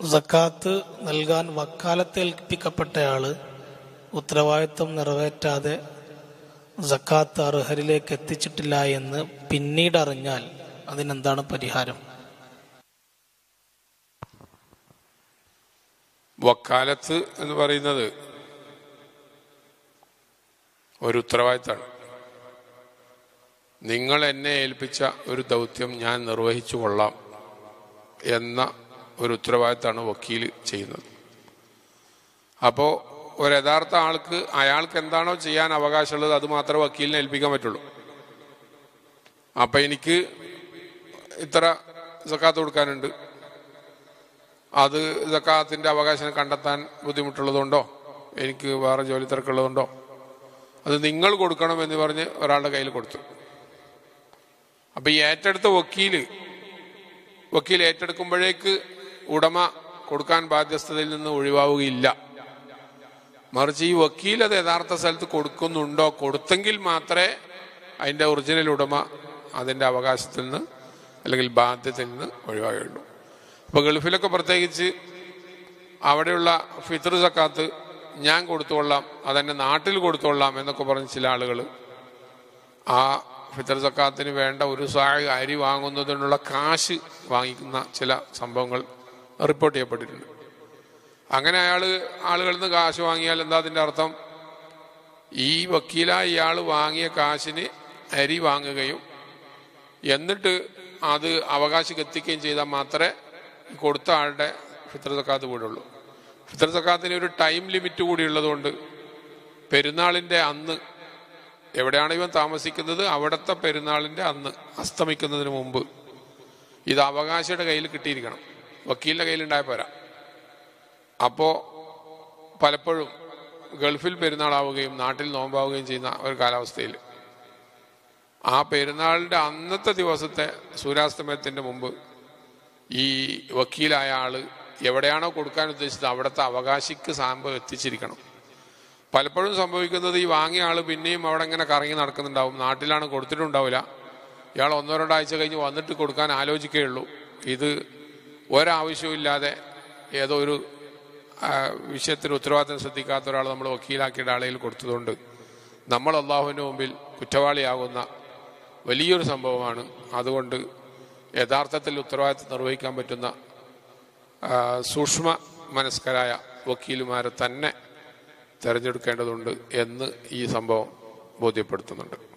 സക്കാത്ത് നൽകാൻ വക്കാലത്ത് ഏൽപ്പിക്കപ്പെട്ടയാള് ഉത്തരവാദിത്വം നിറവേറ്റാതെ സക്കാത്ത് അർഹരിലേക്ക് എത്തിച്ചിട്ടില്ല എന്ന് പിന്നീട് അറിഞ്ഞാൽ അതിനെന്താണ് പരിഹാരം വക്കാലത്ത് എന്ന് പറയുന്നത് ഒരു ഉത്തരവാദിത്തമാണ് നിങ്ങൾ എന്നെ ഏൽപ്പിച്ച ഒരു ദൗത്യം ഞാൻ നിർവഹിച്ചു കൊള്ളാം എന്ന ഒരു ഉത്തരവാദിത്തമാണ് വക്കീൽ ചെയ്യുന്നത് അപ്പോൾ ഒരു യഥാർത്ഥ ആൾക്ക് അയാൾക്ക് എന്താണോ ചെയ്യാൻ അവകാശമുള്ളത് അത് മാത്രമേ വക്കീലിനെ ഏൽപ്പിക്കാൻ പറ്റുള്ളൂ അപ്പം എനിക്ക് ഇത്ര സക്കാത്ത് കൊടുക്കാനുണ്ട് അത് സക്കാത്തിന്റെ അവകാശം കണ്ടെത്താൻ ബുദ്ധിമുട്ടുള്ളതുകൊണ്ടോ എനിക്ക് വേറെ ജോലി തിരക്കുള്ളതുകൊണ്ടോ അത് നിങ്ങൾ കൊടുക്കണം എന്ന് പറഞ്ഞ് ഒരാളുടെ കയ്യിൽ കൊടുത്തു അപ്പൊ ഈ ഏറ്റെടുത്ത വക്കീല് വക്കീൽ ഏറ്റെടുക്കുമ്പോഴേക്ക് ഉടമ കൊടുക്കാൻ ബാധ്യസ്ഥതയിൽ നിന്ന് ഒഴിവാവുകയില്ല മറിച്ച് ഈ വക്കീൽ അത് യഥാർത്ഥ സ്ഥലത്ത് കൊടുക്കുന്നുണ്ടോ കൊടുത്തെങ്കിൽ മാത്രമേ അതിന്റെ ഒറിജിനൽ ഉടമ അതിന്റെ അവകാശത്തിൽ നിന്ന് അല്ലെങ്കിൽ ബാധ്യതയിൽ നിന്ന് ഒഴിവാകുകയുള്ളൂ അപ്പൊ ഗൾഫിലൊക്കെ പ്രത്യേകിച്ച് അവിടെയുള്ള ഫിത്ർ സക്കാത്ത് ഞാൻ കൊടുത്തുകൊള്ളാം അതെന്നെ നാട്ടിൽ കൊടുത്തുകൊള്ളാം എന്നൊക്കെ പറഞ്ഞ് ചില ആളുകൾ ആ ഫിത്ർ സക്കാത്തിന് വേണ്ട ഒരു സായ അരി വാങ്ങുന്നതിനുള്ള കാശ് വാങ്ങിക്കുന്ന ചില സംഭവങ്ങൾ റിപ്പോർട്ട് ചെയ്യപ്പെട്ടിട്ടുണ്ട് അങ്ങനെ അയാൾ ആളുകളിൽ നിന്ന് കാശ് വാങ്ങിയാൽ എന്താ അതിൻ്റെ അർത്ഥം ഈ വക്കീലായ ഇയാൾ വാങ്ങിയ കാശിന് അരി വാങ്ങുകയും എന്നിട്ട് അത് അവകാശിക്ക് എത്തിക്കുകയും ചെയ്താൽ മാത്രമേ ഈ കൊടുത്ത ആളുടെ ഫിത്ര സക്കാത്ത് കൂടുള്ളൂ ഫിത്ര സക്കാത്തിന് ഒരു ടൈം ലിമിറ്റ് കൂടി ഉള്ളതുകൊണ്ട് പെരുന്നാളിന്റെ അന്ന് എവിടെയാണ് ഇവൻ താമസിക്കുന്നത് അവിടുത്തെ പെരുന്നാളിന്റെ അന്ന് അസ്തമിക്കുന്നതിന് മുമ്പ് ഇത് അവകാശിയുടെ കയ്യിൽ കിട്ടിയിരിക്കണം വക്കീലിന്റെ കയ്യിലുണ്ടായ പോരാ അപ്പോ പലപ്പോഴും ഗൾഫിൽ പെരുന്നാളാവുകയും നാട്ടിൽ നോമ്പാവുകയും ചെയ്യുന്ന ഒരു കാലാവസ്ഥയിൽ ആ പെരുന്നാളിന്റെ അന്നത്തെ ദിവസത്തെ സൂര്യാസ്തമയത്തിന്റെ മുമ്പ് ഈ വക്കീലായ ആള് എവിടെയാണോ കൊടുക്കാൻ ഉദ്ദേശിച്ചത് അവിടുത്തെ അവകാശിക്ക് സാമ്പം എത്തിച്ചിരിക്കണം പലപ്പോഴും സംഭവിക്കുന്നത് ഈ വാങ്ങിയ ആള് പിന്നെയും അവിടെ ഇങ്ങനെ കറങ്ങി നടക്കുന്നുണ്ടാവും നാട്ടിലാണ് കൊടുത്തിട്ടുണ്ടാവില്ല ഇയാൾ ഒന്നോ രണ്ടാഴ്ച കഴിഞ്ഞ് വന്നിട്ട് കൊടുക്കാൻ ആലോചിക്കുകയുള്ളൂ ഇത് ഒരാവശ്യവുമില്ലാതെ ഏതോ ഒരു ആ, വിഷയത്തിൽ ഉത്തരവാദിത്തം ശ്രദ്ധിക്കാത്ത ഒരാൾ നമ്മൾ വക്കീലാക്കിയുടെ ആളയിൽ കൊടുത്തതുകൊണ്ട് നമ്മൾ അള്ളാഹുവിൻ്റെ മുമ്പിൽ കുറ്റവാളിയാകുന്ന വലിയൊരു സംഭവമാണ് അതുകൊണ്ട് യഥാർത്ഥത്തിൽ ഉത്തരവാദിത്തം നിർവഹിക്കാൻ പറ്റുന്ന ആ, സൂക്ഷ്മ മനസ്കരായ വക്കീലുമാരെ തന്നെ തിരഞ്ഞെടുക്കേണ്ടതുണ്ട് എന്ന് ഈ സംഭവം ബോധ്യപ്പെടുത്തുന്നുണ്ട്